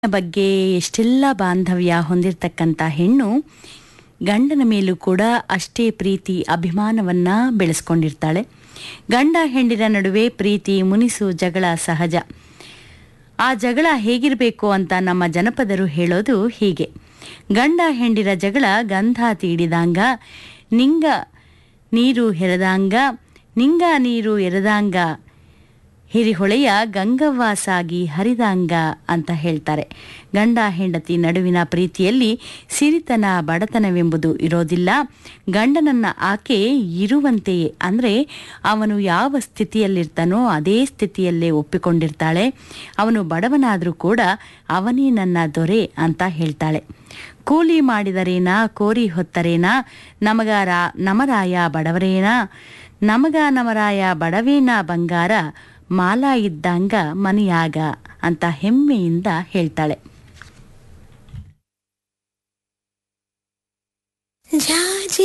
ಬಗ್ಗೆ ಎಷ್ಟೆಲ್ಲ ಬಾಂಧವ್ಯ ಹೊಂದಿರತಕ್ಕಂಥ ಹೆಣ್ಣು ಗಂಡನ ಮೇಲೂ ಕೂಡ ಅಷ್ಟೇ ಪ್ರೀತಿ ಅಭಿಮಾನವನ್ನ ಬೆಳೆಸ್ಕೊಂಡಿರ್ತಾಳೆ ಗಂಡ ಹೆಂಡಿನ ನಡುವೆ ಪ್ರೀತಿ ಮುನಿಸು ಜಗಳ ಸಹಜ ಆ ಜಗಳ ಹೇಗಿರಬೇಕು ಅಂತ ನಮ್ಮ ಜನಪದರು ಹೇಳೋದು ಹೀಗೆ ಗಂಡ ಹೆಂಡಿರ ಜಗಳ ಗಂಧ ತೀಡಿದಾಂಗ ನಿಂಗ ನೀರು ಹೆರದಾಂಗ ನಿಂಗ ನೀರು ಎರೆದಾಂಗ ಹಿರಿಹೊಳೆಯ ಗಂಗವ್ವ ಸಾಗಿ ಹರಿದಾಂಗ ಅಂತ ಹೇಳ್ತಾರೆ ಗಂಡ ಹೆಂಡತಿ ನಡುವಿನ ಪ್ರೀತಿಯಲ್ಲಿ ಸಿರಿತನ ಬಡತನವೆಂಬುದು ಇರೋದಿಲ್ಲ ಗಂಡನನ್ನ ಆಕೆ ಇರುವಂತೆಯೇ ಅಂದರೆ ಅವನು ಯಾವ ಸ್ಥಿತಿಯಲ್ಲಿರ್ತಾನೋ ಅದೇ ಸ್ಥಿತಿಯಲ್ಲೇ ಒಪ್ಪಿಕೊಂಡಿರ್ತಾಳೆ ಅವನು ಬಡವನಾದರೂ ಕೂಡ ಅವನೇ ನನ್ನ ದೊರೆ ಅಂತ ಹೇಳ್ತಾಳೆ ಕೂಲಿ ಮಾಡಿದರೇನಾ ಕೋರಿ ಹೊತ್ತರೇನಾ ನಮಗ ರಾ ನಮರಾಯ ಬಡವರೇನಾ ನಮಗ ನಮರಾಯ ಬಡವೇನ ಬಂಗಾರ ಮಾಲ ಇದ್ದಂಗ ಮನಿಯಾಗ ಅಂತ ಹೆಮ್ಮೆಯಿಂದ ಹೇಳ್ತಾಳೆ ಜಾಜಿ